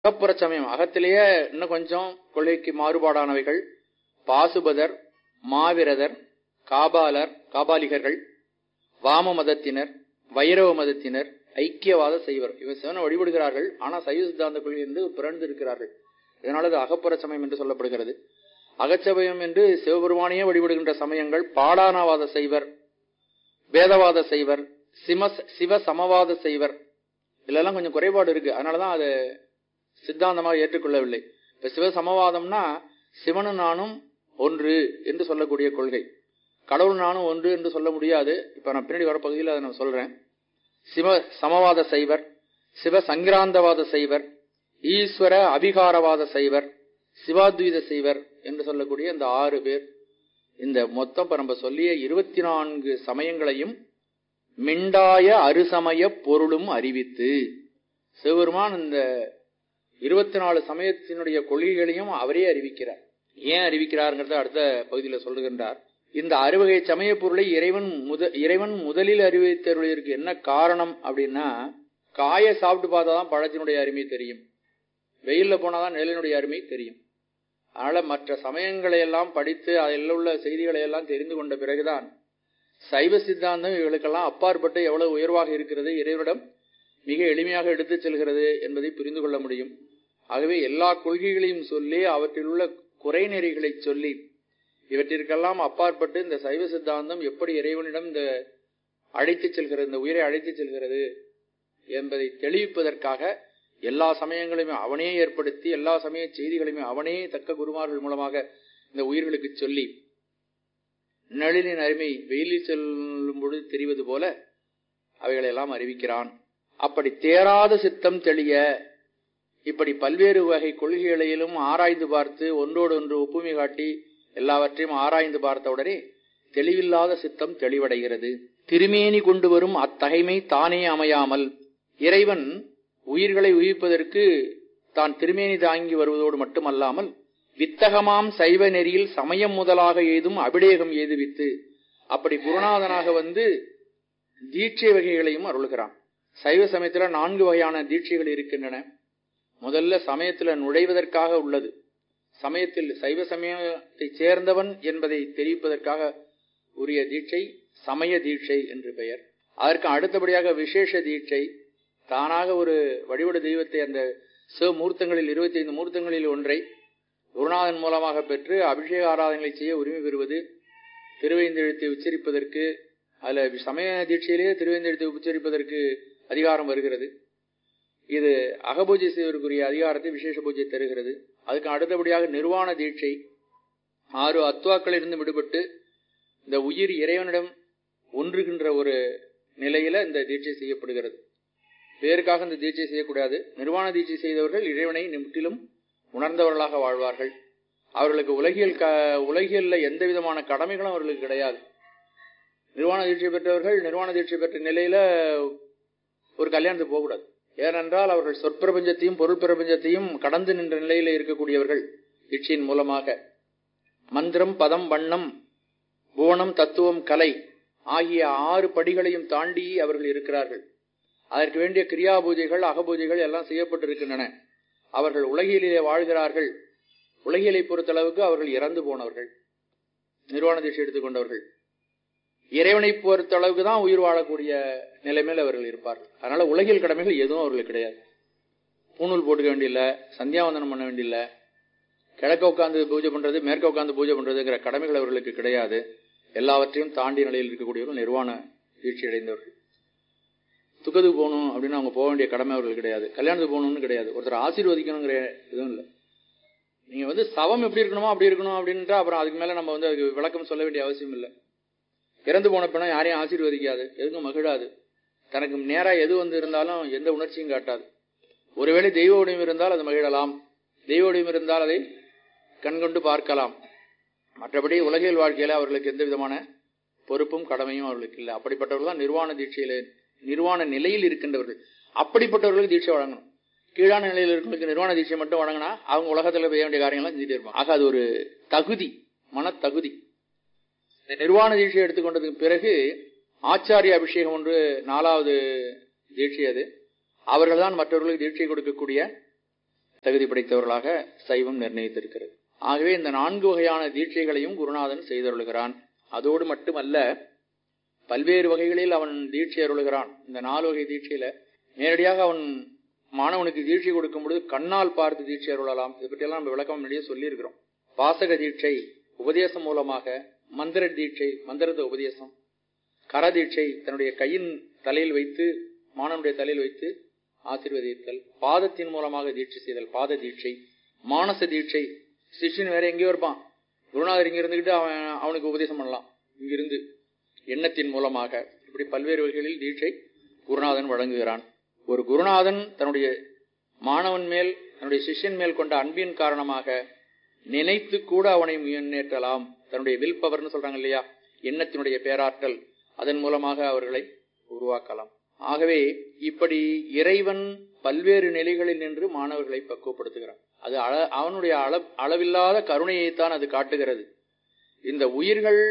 அகப்புற சமயம் அகத்திலேயே இன்னும் கொஞ்சம் கொள்கைக்கு மாறுபாடானவைகள் பாசுபதர் மாவிரதர் காபாலர் காபாலிகர்கள் வாம மதத்தினர் வைரவ மதத்தினர் ஐக்கியவாத செய்வர் இவர் சிவனை வழிபடுகிறார்கள் ஆனா சைவ சித்தாந்த கொள்கையிலிருந்து பிறந்து இருக்கிறார்கள் இதனால அது அகப்புற சமயம் என்று சொல்லப்படுகிறது அகச்சமயம் என்று சிவபெருமானையே வழிபடுகின்ற சமயங்கள் பாடானவாத செய்வர் வேதவாத செய்வர் சிம சிவ சமவாத செய்வர் இதெல்லாம் கொஞ்சம் குறைபாடு இருக்கு அதனாலதான் அதை சித்தாந்தமாக ஏற்றுக்கொள்ளவில்லை இப்ப சிவ சமவாதம்னா சிவனும் நானும் ஒன்று என்று சொல்லக்கூடிய கொள்கை கடவுள் நானும் ஒன்று என்று சொல்ல முடியாது இப்ப நான் பின்னாடி வர பகுதியில் அதை நான் சொல்றேன் சிவ சமவாத செய்வர் சிவ சங்கிராந்தவாத செய்வர் ஈஸ்வர அபிகாரவாத செய்வர் சிவாத்வீத செய்வர் என்று சொல்லக்கூடிய இந்த ஆறு பேர் இந்த மொத்தம் இப்ப நம்ம சொல்லிய இருபத்தி நான்கு சமயங்களையும் மிண்டாய அருசமய பொருளும் அறிவித்து சிவபெருமான் இந்த இருபத்தி நாலு சமயத்தினுடைய கொள்கைகளையும் அவரே அறிவிக்கிறார் ஏன் அறிவிக்கிறார்ங்கிறத அடுத்த பகுதியில் சொல்லுகின்றார் இந்த அறுவகை சமய பொருளை இறைவன் முத இறைவன் முதலில் அறிவித்தருளிற்கு என்ன காரணம் அப்படின்னா காய சாப்பிட்டு பார்த்தா தான் பழத்தினுடைய அருமை தெரியும் வெயில்ல போனாதான் நிழலினுடைய அருமை தெரியும் அதனால மற்ற சமயங்களை எல்லாம் படித்து அதில் உள்ள செய்திகளை எல்லாம் தெரிந்து கொண்ட பிறகுதான் சைவ சித்தாந்தம் இவர்களுக்கெல்லாம் அப்பாற்பட்டு எவ்வளவு உயர்வாக இருக்கிறது இறைவனிடம் மிக எளிமையாக எடுத்துச் செல்கிறது என்பதை புரிந்து கொள்ள முடியும் ஆகவே எல்லா கொள்கைகளையும் சொல்லி அவற்றில் உள்ள குறைநெறிகளை சொல்லி இவற்றிற்கெல்லாம் அப்பாற்பட்டு இந்த சைவ சித்தாந்தம் எப்படி இறைவனிடம் இந்த அழைத்துச் செல்கிறது இந்த உயிரை அழைத்துச் செல்கிறது என்பதை தெளிவிப்பதற்காக எல்லா சமயங்களையுமே அவனே ஏற்படுத்தி எல்லா சமய செய்திகளையுமே அவனே தக்க குருமார்கள் மூலமாக இந்த உயிர்களுக்கு சொல்லி நிழலின் அருமை வெயிலில் செல்லும் பொழுது தெரிவது போல அவைகளை எல்லாம் அறிவிக்கிறான் அப்படி தேராத சித்தம் தெளிய இப்படி பல்வேறு வகை கொள்கைகளையிலும் ஆராய்ந்து பார்த்து ஒன்றோடு ஒன்று ஒப்புமை காட்டி எல்லாவற்றையும் ஆராய்ந்து பார்த்தவுடனே தெளிவில்லாத சித்தம் தெளிவடைகிறது திருமேனி கொண்டு வரும் அத்தகைமை தானே அமையாமல் இறைவன் உயிர்களை உயிர்ப்பதற்கு தான் திருமேனி தாங்கி வருவதோடு மட்டுமல்லாமல் வித்தகமாம் சைவ நெறியில் சமயம் முதலாக ஏதும் அபிடேகம் ஏதுவித்து அப்படி குருநாதனாக வந்து தீட்சை வகைகளையும் அருள்கிறான் சைவ சமயத்துல நான்கு வகையான தீட்சைகள் இருக்கின்றன முதல்ல சமயத்துல நுழைவதற்காக உள்ளது சமயத்தில் சைவ சமயத்தை சேர்ந்தவன் என்பதை தெரிவிப்பதற்காக உரிய தீட்சை சமய தீட்சை என்று பெயர் அதற்கு அடுத்தபடியாக விசேஷ தீட்சை தானாக ஒரு வழிபடு தெய்வத்தை அந்த சிவமூர்த்தங்களில் இருபத்தி ஐந்து மூர்த்தங்களில் ஒன்றை குருநாதன் மூலமாக பெற்று அபிஷேக ஆராதனைகளை செய்ய உரிமை பெறுவது திருவைந்தெழுத்தை உச்சரிப்பதற்கு அதுல சமய தீட்சையிலேயே திருவைந்தெழுத்தை உச்சரிப்பதற்கு அதிகாரம் வருகிறது இது அகபூஜை செய்வதற்குரிய அதிகாரத்தை விசேஷ பூஜை தருகிறது அதுக்கு அடுத்தபடியாக நிர்வாண தீட்சை ஆறு அத்வாக்களிலிருந்து விடுபட்டு இந்த உயிர் இறைவனிடம் ஒன்றுகின்ற ஒரு நிலையில இந்த தீட்சை செய்யப்படுகிறது வேறுக்காக இந்த தீட்சை செய்யக்கூடாது நிர்வாண தீட்சை செய்தவர்கள் இறைவனை முற்றிலும் உணர்ந்தவர்களாக வாழ்வார்கள் அவர்களுக்கு உலகியல் க உலகியல்ல எந்த விதமான கடமைகளும் அவர்களுக்கு கிடையாது நிர்வாண தீட்சை பெற்றவர்கள் நிர்வாண தீட்சை பெற்ற நிலையில ஒரு கல்யாணத்துக்கு போகக்கூடாது ஏனென்றால் அவர்கள் சொற்பிரபஞ்சத்தையும் பொருள் பிரபஞ்சத்தையும் கடந்து நின்ற நிலையில இருக்கக்கூடியவர்கள் தீட்சையின் மூலமாக மந்திரம் பதம் வண்ணம் புவனம் தத்துவம் கலை ஆகிய ஆறு படிகளையும் தாண்டி அவர்கள் இருக்கிறார்கள் அதற்கு வேண்டிய கிரியா பூஜைகள் அகபூஜைகள் எல்லாம் செய்யப்பட்டிருக்கின்றன அவர்கள் உலகிலே வாழ்கிறார்கள் உலகியலை பொறுத்தளவுக்கு அவர்கள் இறந்து போனவர்கள் நிர்வாண தீட்சை எடுத்துக்கொண்டவர்கள் இறைவனை பொறுத்த அளவுக்கு தான் உயிர் வாழக்கூடிய நிலைமையில் அவர்கள் இருப்பார்கள் அதனால உலகியல் கடமைகள் எதுவும் அவர்களுக்கு கிடையாது பூணூல் போட்டுக்க வேண்டியில்லை சந்தியாவந்தனம் பண்ண வேண்டியில்லை கிழக்க உட்காந்து பூஜை பண்றது மேற்க உட்காந்து பூஜை பண்றதுங்கிற கடமைகள் அவர்களுக்கு கிடையாது எல்லாவற்றையும் தாண்டிய நிலையில் இருக்கக்கூடியவர்கள் நிர்வாண வீழ்ச்சி அடைந்தவர்கள் துக்கத்துக்கு போகணும் அப்படின்னு அவங்க போக வேண்டிய கடமை அவர்களுக்கு கிடையாது கல்யாணத்துக்கு போகணும்னு கிடையாது ஒருத்தர் ஆசீர்வதிக்கணுங்கிற எதுவும் இல்லை நீங்க வந்து சவம் எப்படி இருக்கணுமோ அப்படி இருக்கணும் அப்படின்ட்டு அப்புறம் அதுக்கு மேல நம்ம வந்து அதுக்கு விளக்கம் சொல்ல வேண்டிய அவசியம் இல்லை இறந்து போன பின்னா யாரையும் ஆசீர்வதிக்காது எதுக்கும் மகிழாது தனக்கு நேரா எது வந்து இருந்தாலும் எந்த உணர்ச்சியும் காட்டாது ஒருவேளை தெய்வ உடையும் இருந்தால் அது மகிழலாம் தெய்வ உடையும் இருந்தால் அதை கண்கொண்டு பார்க்கலாம் மற்றபடி உலகியல் வாழ்க்கையில அவர்களுக்கு எந்த விதமான பொறுப்பும் கடமையும் அவர்களுக்கு இல்லை அப்படிப்பட்டவர்கள் தான் நிர்வாண தீட்சையில நிர்வாண நிலையில் இருக்கின்றவர்கள் அப்படிப்பட்டவர்களுக்கு தீட்சை வழங்கணும் கீழான நிலையில் இருக்கிறவங்களுக்கு நிர்வாண தீட்சை மட்டும் வழங்கினா அவங்க உலகத்துல செய்ய வேண்டிய காரியங்கள்லாம் செஞ்சுட்டு இருப்பாங்க ஆக அது ஒரு தகுதி மன தகுதி இந்த நிர்வாண தீட்சை எடுத்துக்கொண்டதுக்கு பிறகு ஆச்சாரிய அபிஷேகம் ஒன்று நாலாவது தீட்சை அது அவர்கள் தான் மற்றவர்களுக்கு தீட்சை கொடுக்கக்கூடிய தகுதி படைத்தவர்களாக சைவம் நிர்ணயித்திருக்கிறது ஆகவே இந்த நான்கு வகையான தீட்சைகளையும் குருநாதன் செய்தருளுகிறான் அதோடு மட்டுமல்ல பல்வேறு வகைகளில் அவன் தீட்சை அருளுகிறான் இந்த நாலு வகை தீட்சையில நேரடியாக அவன் மாணவனுக்கு தீட்சை கொடுக்கும் பொழுது கண்ணால் பார்த்து தீட்சை அருளலாம் இதை பற்றியெல்லாம் நம்ம விளக்கம் முன்னாடியே சொல்லியிருக்கிறோம் வாசக தீட்சை உபதேசம் மூலமாக மந்திர தீட்சை மந்திரத உபதேசம் கர தீட்சை தன்னுடைய கையின் தலையில் வைத்து மாணவனுடைய தலையில் வைத்து ஆசீர்வதித்தல் பாதத்தின் மூலமாக தீட்சை செய்தல் பாத தீட்சை மானச தீட்சை சிஷ்யன் வேற எங்கேயோ இருப்பான் குருநாதர் இங்க இருந்துகிட்டு அவன் அவனுக்கு உபதேசம் பண்ணலாம் இங்கிருந்து எண்ணத்தின் மூலமாக இப்படி பல்வேறு வகைகளில் தீட்சை குருநாதன் வழங்குகிறான் ஒரு குருநாதன் தன்னுடைய மாணவன் மேல் தன்னுடைய சிஷ்யன் மேல் கொண்ட அன்பின் காரணமாக நினைத்து கூட அவனை முன்னேற்றலாம் தன்னுடைய வில் பவர்னு சொல்றாங்க இல்லையா எண்ணத்தினுடைய பேராற்றல் அதன் மூலமாக அவர்களை உருவாக்கலாம் ஆகவே இப்படி இறைவன் பல்வேறு நிலைகளில் நின்று மாணவர்களை பக்குவப்படுத்துகிறான் அது அள அவனுடைய அள அளவில்லாத கருணையைத்தான் அது காட்டுகிறது இந்த உயிர்கள்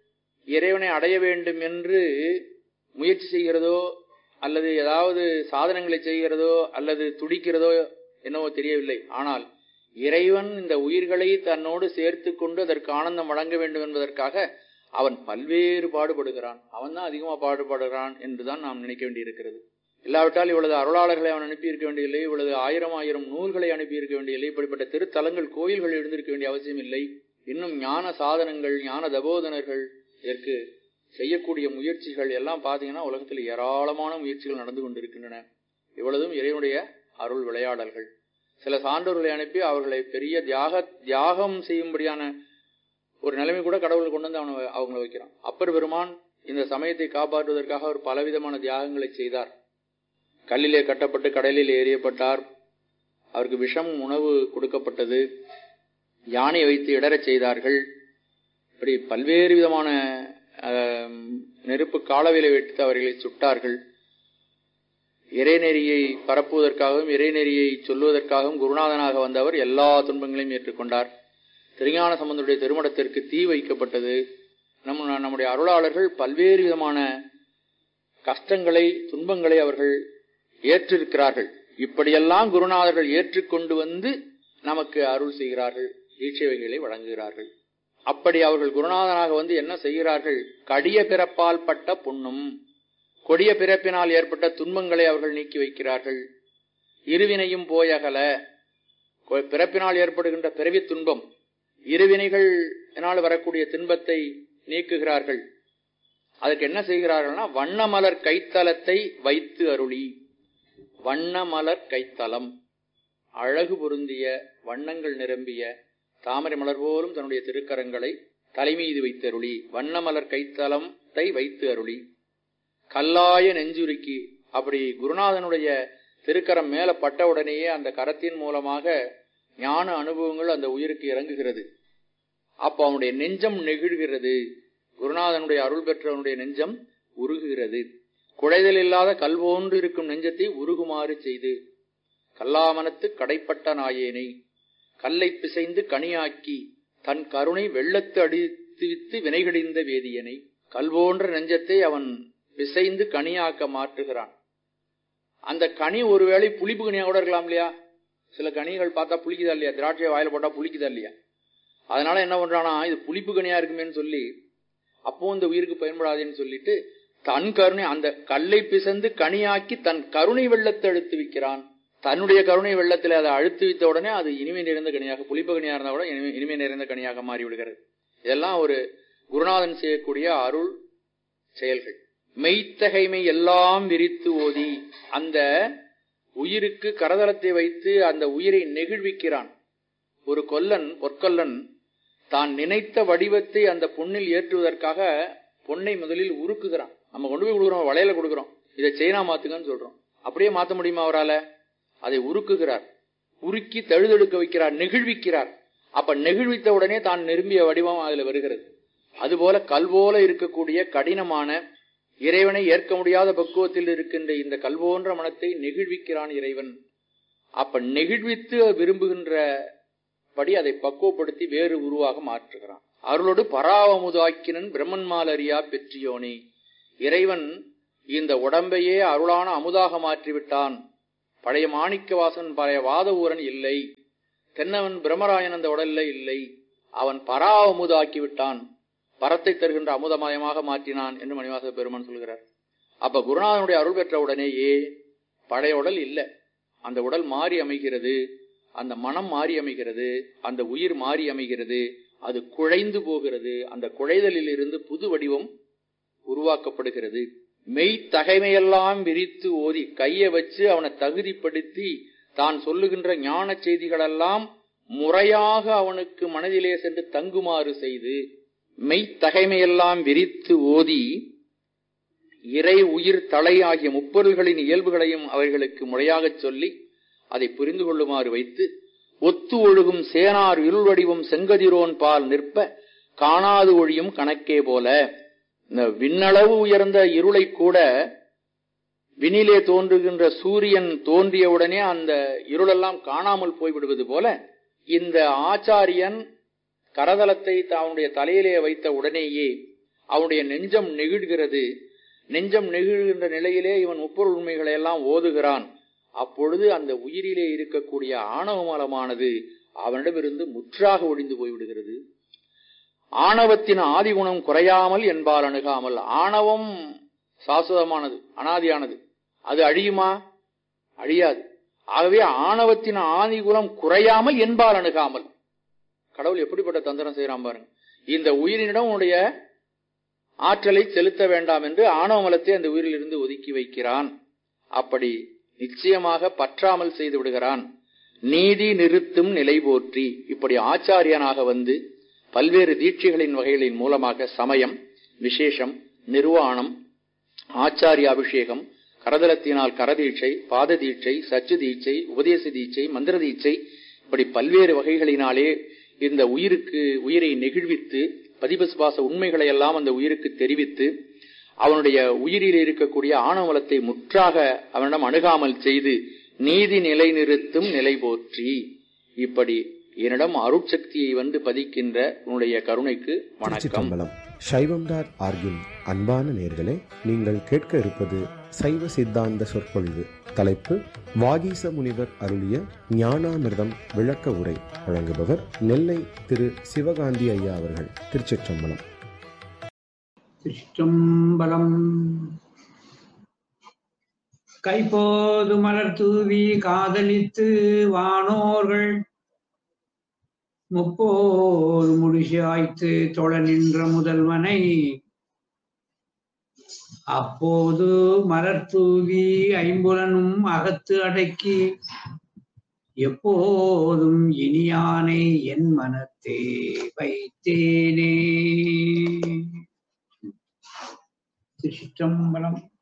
இறைவனை அடைய வேண்டும் என்று முயற்சி செய்கிறதோ அல்லது ஏதாவது சாதனங்களை செய்கிறதோ அல்லது துடிக்கிறதோ என்னவோ தெரியவில்லை ஆனால் இறைவன் இந்த உயிர்களை தன்னோடு சேர்த்து கொண்டு அதற்கு ஆனந்தம் வழங்க வேண்டும் என்பதற்காக அவன் பல்வேறு பாடுபடுகிறான் அவன் தான் அதிகமாக பாடுபடுகிறான் என்றுதான் நாம் நினைக்க வேண்டியிருக்கிறது இல்லாவிட்டால் இவ்வளவு அருளாளர்களை அவன் அனுப்பி இருக்க வேண்டியதில்லை இவ்வளவு ஆயிரம் ஆயிரம் நூல்களை அனுப்பி இருக்க வேண்டியதில்லை இப்படிப்பட்ட திருத்தலங்கள் கோயில்கள் எழுந்திருக்க வேண்டிய அவசியம் இல்லை இன்னும் ஞான சாதனங்கள் ஞான தபோதனர்கள் இதற்கு செய்யக்கூடிய முயற்சிகள் எல்லாம் பார்த்தீங்கன்னா உலகத்தில் ஏராளமான முயற்சிகள் நடந்து கொண்டிருக்கின்றன இவ்வளவும் இறைவனுடைய அருள் விளையாடல்கள் சில சான்றோர்களை அனுப்பி அவர்களை பெரிய தியாக தியாகம் செய்யும்படியான ஒரு நிலைமை கூட கடவுள் கொண்டு வந்து அவனை அவங்களை வைக்கிறான் அப்பர் பெருமான் இந்த சமயத்தை காப்பாற்றுவதற்காக அவர் பலவிதமான தியாகங்களை செய்தார் கல்லிலே கட்டப்பட்டு கடலில் எறியப்பட்டார் அவருக்கு விஷம் உணவு கொடுக்கப்பட்டது யானை வைத்து இடறச் செய்தார்கள் இப்படி பல்வேறு விதமான நெருப்பு காலவிலை வைத்து அவர்களை சுட்டார்கள் இறைநெறியை பரப்புவதற்காகவும் இறைநெறியை சொல்லுவதற்காகவும் குருநாதனாக வந்தவர் எல்லா துன்பங்களையும் ஏற்றுக்கொண்டார் திருஞான சம்பந்தருடைய திருமணத்திற்கு தீ வைக்கப்பட்டது நம்ம நம்முடைய அருளாளர்கள் பல்வேறு விதமான கஷ்டங்களை துன்பங்களை அவர்கள் ஏற்றிருக்கிறார்கள் இப்படியெல்லாம் குருநாதர்கள் ஏற்றுக்கொண்டு வந்து நமக்கு அருள் செய்கிறார்கள் தீட்சை வகைகளை வழங்குகிறார்கள் அப்படி அவர்கள் குருநாதனாக வந்து என்ன செய்கிறார்கள் கடிய பிறப்பால் பட்ட புண்ணும் கொடிய பிறப்பினால் ஏற்பட்ட துன்பங்களை அவர்கள் நீக்கி வைக்கிறார்கள் இருவினையும் போயகல பிறப்பினால் ஏற்படுகின்ற பிறவி துன்பம் இருவினைகள் வரக்கூடிய துன்பத்தை நீக்குகிறார்கள் அதுக்கு என்ன செய்கிறார்கள்னா வண்ணமலர் கைத்தலத்தை வைத்து அருளி வண்ணமலர் கைத்தலம் அழகு பொருந்திய வண்ணங்கள் நிரம்பிய தாமரை மலர் போலும் தன்னுடைய திருக்கரங்களை தலைமீது வைத்தருளி வண்ணமலர் கைத்தலத்தை வைத்து அருளி கல்லாய நெஞ்சுருக்கி அப்படி குருநாதனுடைய திருக்கரம் மேல பட்ட உடனேயே அந்த கரத்தின் மூலமாக ஞான அனுபவங்கள் அந்த உயிருக்கு இறங்குகிறது அப்ப அவனுடைய நெஞ்சம் நெகிழ்கிறது குருநாதனுடைய அருள் பெற்றவனுடைய நெஞ்சம் உருகுகிறது குழைதல் இல்லாத கல்வோன்று இருக்கும் நெஞ்சத்தை உருகுமாறு செய்து கல்லாமனத்து கடைப்பட்ட நாயேனை கல்லை பிசைந்து கனியாக்கி தன் கருணை வெள்ளத்து அடித்துவித்து வினைகடிந்த வேதியனை கல்போன்ற நெஞ்சத்தை அவன் பிசைந்து கனியாக்க மாற்றுகிறான் அந்த கனி ஒருவேளை புளிப்பு கனியா கூட இருக்கலாம் இல்லையா சில கனிகள் பார்த்தா புளிக்குதா இல்லையா திராட்சை வாயில போட்டா புளிக்குதா இல்லையா அதனால என்ன பண்றானா இது புளிப்பு கனியா இருக்குமேன்னு சொல்லி அப்போ இந்த உயிருக்கு பயன்படாதுன்னு சொல்லிட்டு தன் கருணை அந்த கல்லை பிசைந்து கனியாக்கி தன் கருணை வெள்ளத்தை அழுத்து வைக்கிறான் தன்னுடைய கருணை வெள்ளத்தில் அதை அழுத்து வைத்த உடனே அது இனிமை நிறைந்த கனியாக புளிப்பு கனியா இருந்தா கூட இனிமை நிறைந்த கனியாக மாறி விடுகிறது இதெல்லாம் ஒரு குருநாதன் செய்யக்கூடிய அருள் செயல்கள் மெய்த்தகைமை எல்லாம் விரித்து ஓதி அந்த உயிருக்கு கரதளத்தை வைத்து அந்த உயிரை நெகிழ்விக்கிறான் ஒரு கொல்லன் பொற்கொல்லன் தான் நினைத்த வடிவத்தை அந்த பொண்ணில் ஏற்றுவதற்காக பொண்ணை முதலில் உருக்குகிறான் நம்ம கொண்டு போய் கொடுக்குறோம் வளையல கொடுக்குறோம் இதை சைனா மாத்துங்கன்னு சொல்றோம் அப்படியே மாத்த முடியுமா அவரால் அதை உருக்குகிறார் உருக்கி தழுதெடுக்க வைக்கிறார் நெகிழ்விக்கிறார் அப்ப நெகிழ்வித்த உடனே தான் நிரும்பிய வடிவம் அதுல வருகிறது அதுபோல கல்போல இருக்கக்கூடிய கடினமான இறைவனை ஏற்க முடியாத பக்குவத்தில் இருக்கின்ற இந்த கல்போன்ற மனத்தை நெகிழ்விக்கிறான் இறைவன் அப்ப நெகிழ்வித்து விரும்புகின்றபடி அதை பக்குவப்படுத்தி வேறு உருவாக மாற்றுகிறான் அருளோடு பராவமுதாக்கினன் பிரம்மன்மால் அறியா பெற்றியோனே இறைவன் இந்த உடம்பையே அருளான அமுதாக மாற்றிவிட்டான் பழைய மாணிக்கவாசன் பழைய வாத ஊரன் இல்லை தென்னவன் பிரம்மராயன் அந்த உடல்ல இல்லை அவன் பரா அமுதாக்கி விட்டான் பரத்தை தருகின்ற அமுதமயமாக மாற்றினான் என்று மணிவாச பெருமான் சொல்கிறார் அப்ப குருநாதனுடைய அருள் பெற்ற உடனேயே பழைய உடல் இல்ல அந்த உடல் மாறி அமைகிறது அந்த மனம் மாறி அமைகிறது அந்த உயிர் மாறி அமைகிறது அது குழைந்து போகிறது அந்த குழைதலில் இருந்து புது வடிவம் உருவாக்கப்படுகிறது மெய் தகைமையெல்லாம் விரித்து ஓதி கையை வச்சு அவனை தகுதிப்படுத்தி தான் சொல்லுகின்ற ஞான செய்திகளெல்லாம் முறையாக அவனுக்கு மனதிலே சென்று தங்குமாறு செய்து மெய் தகைமையெல்லாம் விரித்து ஓதி இறை உயிர் தலை ஆகிய முப்பொருள்களின் இயல்புகளையும் அவர்களுக்கு முறையாகச் சொல்லி அதை புரிந்து கொள்ளுமாறு வைத்து ஒத்து ஒழுகும் சேனார் இருள் வடிவம் செங்கதிரோன் பால் நிற்ப காணாது ஒழியும் கணக்கே போல இந்த விண்ணளவு உயர்ந்த இருளை கூட வினிலே தோன்றுகின்ற சூரியன் தோன்றியவுடனே அந்த இருளெல்லாம் காணாமல் போய்விடுவது போல இந்த ஆச்சாரியன் கரதலத்தை அவனுடைய தலையிலே வைத்த உடனேயே அவனுடைய நெஞ்சம் நெகிழ்கிறது நெஞ்சம் நெகிழ்கின்ற நிலையிலே இவன் முப்பொருள் உண்மைகளை எல்லாம் ஓதுகிறான் அப்பொழுது அந்த உயிரிலே இருக்கக்கூடிய ஆணவ மலமானது அவனிடமிருந்து முற்றாக ஒழிந்து போய்விடுகிறது ஆணவத்தின் ஆதிகுணம் குறையாமல் என்பால் அணுகாமல் ஆணவம் சாஸ்வதமானது அனாதியானது அது அழியுமா அழியாது ஆகவே ஆணவத்தின் ஆதிகுணம் குறையாமல் என்பால் அணுகாமல் கடவுள் எப்படிப்பட்ட தந்திரம் செய்யறான் பாருங்க இந்த உயிரினிடம் உன்னுடைய ஆற்றலை செலுத்த வேண்டாம் என்று ஆணவ மலத்தை அந்த உயிரிலிருந்து ஒதுக்கி வைக்கிறான் அப்படி நிச்சயமாக பற்றாமல் செய்து விடுகிறான் நீதி நிறுத்தும் நிலை போற்றி இப்படி ஆச்சாரியனாக வந்து பல்வேறு தீட்சைகளின் வகைகளின் மூலமாக சமயம் விசேஷம் நிர்வாணம் ஆச்சாரிய அபிஷேகம் கரதலத்தினால் கரதீட்சை பாத தீட்சை சச்சு தீட்சை உபதேச தீட்சை மந்திர தீட்சை இப்படி பல்வேறு வகைகளினாலே இந்த உயிருக்கு உயிரை நெகிழ்வித்து பதிபசுபாச உண்மைகளை எல்லாம் அந்த உயிருக்கு தெரிவித்து அவனுடைய உயிரில் இருக்கக்கூடிய ஆணவலத்தை முற்றாக அவனிடம் அணுகாமல் செய்து நீதி நிலைநிறுத்தும் நிலை போற்றி இப்படி என்னிடம் அருட்சக்தியை வந்து பதிக்கின்ற உன்னுடைய கருணைக்கு வணக்கம் திருச்சிற்றம்பலம் சைவம் டாட் ஆர்கின் அன்பான நேர்களே நீங்கள் கேட்க இருப்பது சைவ சித்தாந்த சொற்பொழிவு தலைப்பு வாகீச முனிவர் அருளிய ஞானாமிர்தம் விளக்க உரை வழங்குபவர் நெல்லை திரு சிவகாந்தி ஐயா அவர்கள் திருச்சிற்றம்பலம் திருச்சிற்றம்பலம் கைப்போது மலர் தூவி காதலித்து வானோர்கள் முப்போது முடிசாய்த்து தொழ நின்ற முதல்வனை அப்போது மலர் தூவி ஐம்புலனும் அகத்து அடக்கி எப்போதும் இனியானை என் மனத்தே வைத்தேனே திருச்சிற்றம்பலம்